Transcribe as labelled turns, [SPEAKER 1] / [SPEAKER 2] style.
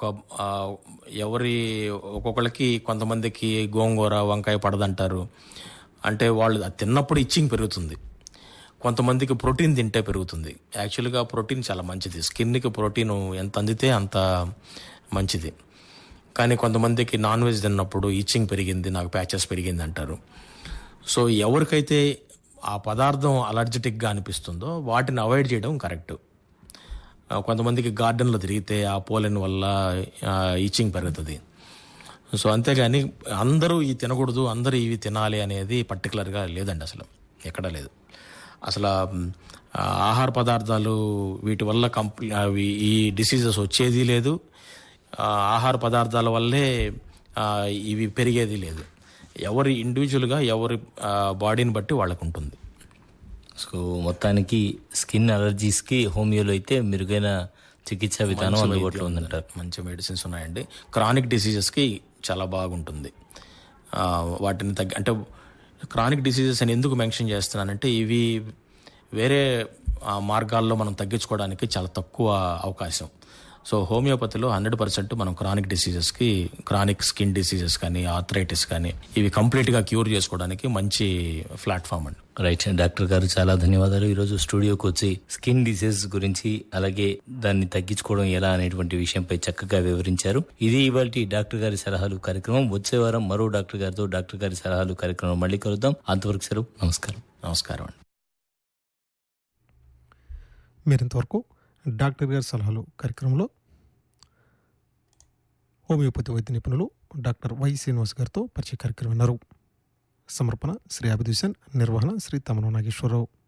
[SPEAKER 1] ఒక ఆ, ఎవరి ఒక్కొక్కళ్ళకి కొంతమందికి గోంగూర వంకాయ పడదంటారు అంటే వాళ్ళు అది తిన్నప్పుడు ఇచ్చింగ్ పెరుగుతుంది కొంతమందికి ప్రోటీన్ తింటే పెరుగుతుంది యాక్చువల్గా ప్రోటీన్ చాలా మంచిది స్కిన్కి ప్రోటీన్ ఎంత అందితే అంత మంచిది కానీ కొంతమందికి నాన్ వెజ్ తిన్నప్పుడు ఇచ్చింగ్ పెరిగింది నాకు ప్యాచెస్ పెరిగింది అంటారు సో ఎవరికైతే ఆ పదార్థం అలర్జెటిక్గా అనిపిస్తుందో వాటిని అవాయిడ్ చేయడం కరెక్ట్ ఆ, కొంతమందికి గార్డెన్లో తిరిగితే ఆ పోలెన్ వల్ల ఇచ్చింగ్ పెరుగుతుంది సో అంతేగాని అందరూ ఇవి తినకూడదు అందరూ ఇవి తినాలి అనేది పర్టికులర్గా లేదండి అసలు ఎక్కడా లేదు అసలు ఆ, ఆహార పదార్థాలు వీటి వల్ల కంప్లీ అవి ఈ డిసీజెస్ వచ్చేది లేదు ఆ, ఆహార పదార్థాల వల్లే ఆ, ఇవి పెరిగేది లేదు ఎవరి ఇండివిజువల్గా ఎవరి ఆ, బాడీని బట్టి వాళ్ళకు ఉంటుంది
[SPEAKER 2] సో మొత్తానికి స్కిన్ అలర్జీస్కి హోమియోలో అయితే మెరుగైన చికిత్సా విధానం అందుబాటులో ఉందంటారు
[SPEAKER 1] మంచి మెడిసిన్స్ ఉన్నాయండి క్రానిక్ డిసీజెస్కి చాలా బాగుంటుంది ఆ, వాటిని తగ్గి అంటే క్రానిక్ డిసీజెస్ అని ఎందుకు మెన్షన్ చేస్తున్నానంటే ఇవి వేరే ఆ, మార్గాల్లో మనం తగ్గించుకోవడానికి చాలా తక్కువ అవకాశం సో హోమియోపతిలో హండ్రెడ్ పర్సెంట్ మనం క్రానిక్ డిసీజెస్కి క్రానిక్ స్కిన్ డిసీజెస్ కానీ ఆర్థరైటిస్ కానీ ఇవి కంప్లీట్గా క్యూర్ చేసుకోవడానికి మంచి ప్లాట్ఫామ్ అండి
[SPEAKER 2] రైట్ డాక్టర్ గారు చాలా ధన్యవాదాలు ఈరోజు స్టూడియోకి వచ్చి స్కిన్ డిసీజ్ గురించి అలాగే దాన్ని తగ్గించుకోవడం ఎలా అనేటువంటి విషయంపై చక్కగా వివరించారు ఇది ఇవాళ డాక్టర్ గారి సలహాలు కార్యక్రమం వచ్చే వారం మరో డాక్టర్ గారితో డాక్టర్ గారి సలహాలు కార్యక్రమం మళ్ళీ కలుద్దాం అంతవరకు సెలవు నమస్కారం
[SPEAKER 1] నమస్కారం అండి
[SPEAKER 3] మీరింతవరకు డాక్టర్ గారి సలహాలు కార్యక్రమంలో హోమియోపతి వైద్య నిపుణులు డాక్టర్ వై శ్రీనివాస్ గారితో పరిచయ కార్యక్రమం విన్నారు సమర్పణ శ్రీ అభిదూషణ్ నిర్వహణ శ్రీ తమన నాగేశ్వరరావు